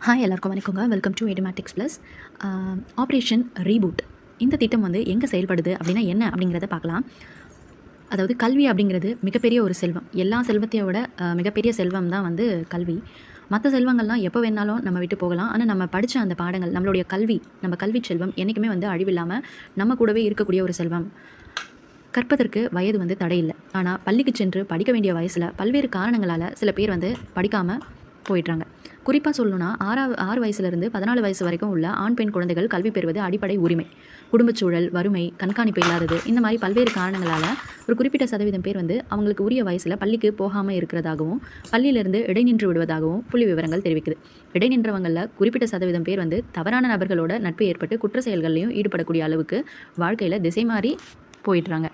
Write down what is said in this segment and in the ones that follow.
hi எல்லாருக்கும் வணக்கங்க welcome to Edumatics plus operation reboot இந்த திட்டம் வந்து எங்கே செயல்படுது அப்படின்னா என்ன அப்படிங்கிறத பார்க்கலாம் அதாவது கல்வி அப்படிங்கிறது மிகப்பெரிய ஒரு செல்வம் எல்லா செல்வத்தையும் விட அஹ், மிகப்பெரிய செல்வம் தான் வந்து கல்வி மற்ற செல்வங்கள்லாம் எப்போ வேணாலும் நம்ம விட்டு போகலாம் ஆனால் நம்ம படித்த அந்த பாடங்கள் நம்மளுடைய கல்வி நம்ம கல்வி செல்வம் என்றைக்குமே வந்து அழிவில்லாமல் நம்ம கூடவே இருக்கக்கூடிய ஒரு செல்வம் கற்பதற்கு வயது வந்து தடையில்லை ஆனால் பள்ளிக்கு சென்று படிக்க வேண்டிய வயசில் பல்வேறு காரணங்களால் சில பேர் வந்து படிக்காமல் போயிடுறாங்க குறிப்பாக சொல்லணும்னா ஆறாவது ஆறு வயசுலேருந்து பதினாலு வயசு வரைக்கும் உள்ள ஆண் பெண் குழந்தைகள் கல்வி பெறுவது அடிப்படை உரிமை குடும்பச் சூழல் வறுமை கண்காணிப்பு இல்லாதது இந்த மாதிரி பல்வேறு காரணங்களால் ஒரு குறிப்பிட்ட சதவீதம் பேர் வந்து அவங்களுக்கு உரிய வயசில் பள்ளிக்கு போகாமல் இருக்கிறதாகவும் பள்ளியிலிருந்து இடைநின்று விடுவதாகவும் புள்ளி விவரங்கள் தெரிவிக்குது இடைநின்றவங்களில் குறிப்பிட்ட சதவீதம் பேர் வந்து தவறான நபர்களோட நட்பு ஏற்பட்டு குற்ற செயல்கள்லையும் ஈடுபடக்கூடிய அளவுக்கு வாழ்க்கையில் திசை மாறி போயிடுறாங்க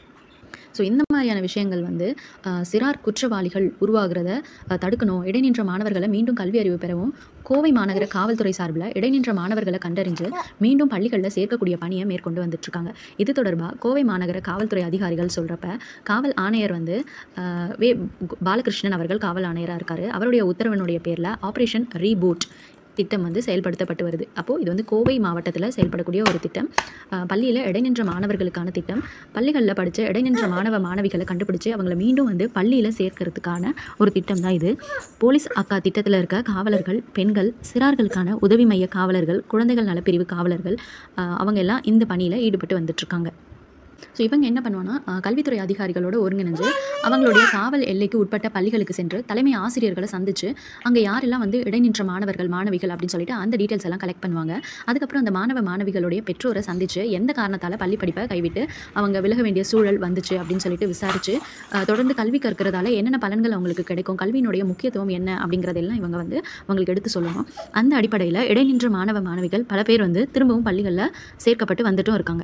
ஸோ இந்த மாதிரியான விஷயங்கள் வந்து அஹ், சிறார் குற்றவாளிகள் உருவாகிறத அஹ், தடுக்கணும் இடைநின்ற மாணவர்களை மீண்டும் கல்வி அறிவு பெறவும் கோவை மாநகர காவல்துறை சார்பில் இடைநின்ற மாணவர்களை கண்டறிஞ்சு மீண்டும் பள்ளிகளில் சேர்க்கக்கூடிய பணியை மேற்கொண்டு வந்துட்டுருக்காங்க இது தொடர்பாக கோவை மாநகர காவல்துறை அதிகாரிகள் சொல்கிறப்ப காவல் ஆணையர் வந்து அஹ், வே பாலகிருஷ்ணன் அவர்கள் காவல் ஆணையராக இருக்கார் அவருடைய உத்தரவினுடைய பேரில் ஆப்ரேஷன் ரீபூட் திட்டம் வந்து செயல்படுத்தப்பட்டு வருது அப்போது இது வந்து கோவை மாவட்டத்தில் செயல்படக்கூடிய ஒரு திட்டம் பள்ளியில் இடைநின்ற மாணவர்களுக்கான திட்டம் பள்ளிகளில் படித்த இடைநின்ற மாணவ மாணவிகளை கண்டுபிடிச்சு அவங்கள மீண்டும் வந்து பள்ளியில் சேர்க்கறதுக்கான ஒரு திட்டம் தான் இது போலீஸ் அக்கா திட்டத்தில் இருக்க காவலர்கள் பெண்கள் சிறார்களுக்கான உதவி மைய காவலர்கள் குழந்தைகள் நலப்பிரிவு காவலர்கள் ஆஹ் அவங்க எல்லாம் இந்த பணியில் ஈடுபட்டு வந்துட்டுருக்காங்க ஸோ இவங்க என்ன பண்ணுவாங்கன்னா அஹ், கல்வித்துறை அதிகாரிகளோட ஒருங்கிணைஞ்சு அவங்களுடைய காவல் எல்லைக்கு உட்பட்ட பள்ளிகளுக்கு சென்று தலைமை ஆசிரியர்களை சந்திச்சு அங்கே யாரெல்லாம் வந்து இடைநின்ற மாணவர்கள் மாணவிகள் அப்படின்னு சொல்லிட்டு அந்த டீட்டெயில்ஸ் எல்லாம் கலெக்ட் பண்ணுவாங்க அதுக்கப்புறம் அந்த மாணவ மாணவிகளுடைய பெற்றோரை சந்திச்சு எந்த காரணத்தால் பள்ளி படிப்பை கைவிட்டு அவங்க விலக வேண்டிய சூழல் வந்துச்சு அப்படின்னு சொல்லிட்டு விசாரிச்சு அஹ், தொடர்ந்து கல்வி கற்கிறதால என்னென்ன பலன்கள் அவங்களுக்கு கிடைக்கும் கல்வியினுடைய முக்கியத்துவம் என்ன அப்படிங்கிறதெல்லாம் இவங்க வந்து அவங்களுக்கு எடுத்து சொல்லணும் அந்த அடிப்படையில் இடைநின்ற மாணவ மாணவிகள் பல பேர் வந்து திரும்பவும் பள்ளிகளில் சேர்க்கப்பட்டு வந்துட்டும் இருக்காங்க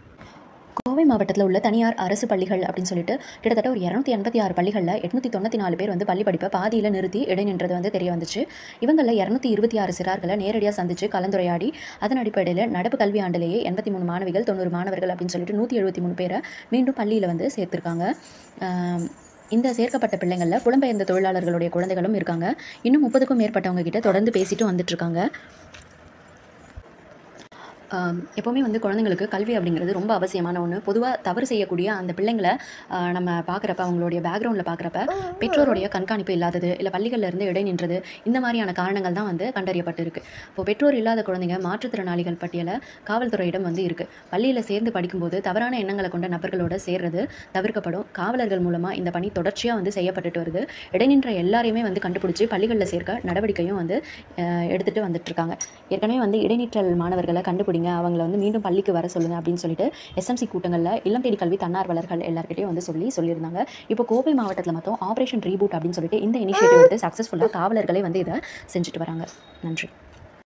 கோவை மாவட்டத்தில் உள்ள தனியார் அரசு பள்ளிகள் அப்படின்னு சொல்லிட்டு கிட்டத்தட்ட ஒரு இரநூத்தி எண்பத்தி ஆறு பள்ளிகளில் எட்நூற்றி தொண்ணூற்றி நாலு பேர் வந்து பள்ளி படிப்பை பாதியில் நிறுத்தி இடைநின்றது வந்து தெரிய வந்துச்சு இவங்களில் இரநூத்தி இருபத்தி ஆறு சிறார்களை நேரடியாக சந்தித்து கலந்துரையாடி அதன் அடிப்படையில் நடப்பு கல்வி ஆண்டிலேயே எண்பத்தி மூணு மாணவிகள் தொண்ணூறு மாணவர்கள் அப்படின்னு சொல்லிட்டு நூற்றி எழுபத்தி மூணு பேரை மீண்டும் பள்ளியில் வந்து சேர்த்துருக்காங்க ஆம், இந்த சேர்க்கப்பட்ட பிள்ளைங்களில் புலம்பெயர்ந்த தொழிலாளர்களுடைய குழந்தைகளும் இருக்காங்க இன்னும் முப்பதுக்கும் மேற்பட்டவங்க கிட்ட தொடர்ந்து பேசிட்டு வந்துட்டு இருக்காங்க ஆம், எப்போவுமே வந்து குழந்தைங்களுக்கு கல்வி அப்படிங்கிறது ரொம்ப அவசியமான ஒன்று பொதுவாக தவறு செய்யக்கூடிய அந்த பிள்ளைங்களை ஆ, நம்ம பார்க்குறப்ப அவங்களுடைய பேக்ரவுண்டில் பார்க்குறப்ப பெற்றோருடைய கண்காணிப்பு இல்லாதது இல்லை பள்ளிகள்ல இருந்து இடை நின்றது இந்த மாதிரியான காரணங்கள் தான் வந்து கண்டறியப்பட்டிருக்கு இப்போ பெற்றோர் இல்லாத குழந்தைங்க மாற்றுத்திறனாளிகள் பட்டியலை காவல்துறையிடம் வந்து இருக்குது பள்ளியில் சேர்ந்து படிக்கும்போது தவறான எண்ணங்களை கொண்ட நபர்களோட சேர்றது தவிர்க்கப்படும் காவலர்கள் மூலமாக இந்த பணி தொடர்ச்சியாக வந்து செய்யப்பட்டுட்டு வருது இடைநின்ற எல்லாரையுமே வந்து கண்டுபிடிச்சி பள்ளிகளில் சேர்க்க நடவடிக்கையும் வந்து அஹ், எடுத்துட்டு வந்துட்டு இருக்காங்க ஏற்கனவே வந்து இடைநிற்றல் மாணவர்களை கண்டுபிடிங்க அவங்கள வந்து மீண்டும் பள்ளிக்கு வர சொல்லுங்க அப்படின்னு சொல்லிட்டு எஸ்எம்சி கூட்டங்களில் இல்லம் தேடி கல்வி தன்னார்வலர்கள் எல்லார்கிட்டையும் வந்து சொல்லி சொல்லியிருந்தாங்க இப்போ கோவை மாவட்டத்தில் மொத்தம் ஆப்ரேஷன் ரீபூட் அப்படின்னு சொல்லிட்டு இந்த இனிஷியேட்டிவ் எடுத்து சக்ஸஸ்ஃபுல்லாக காவலர்களே வந்து இதை செஞ்சுட்டு வராங்க நன்றி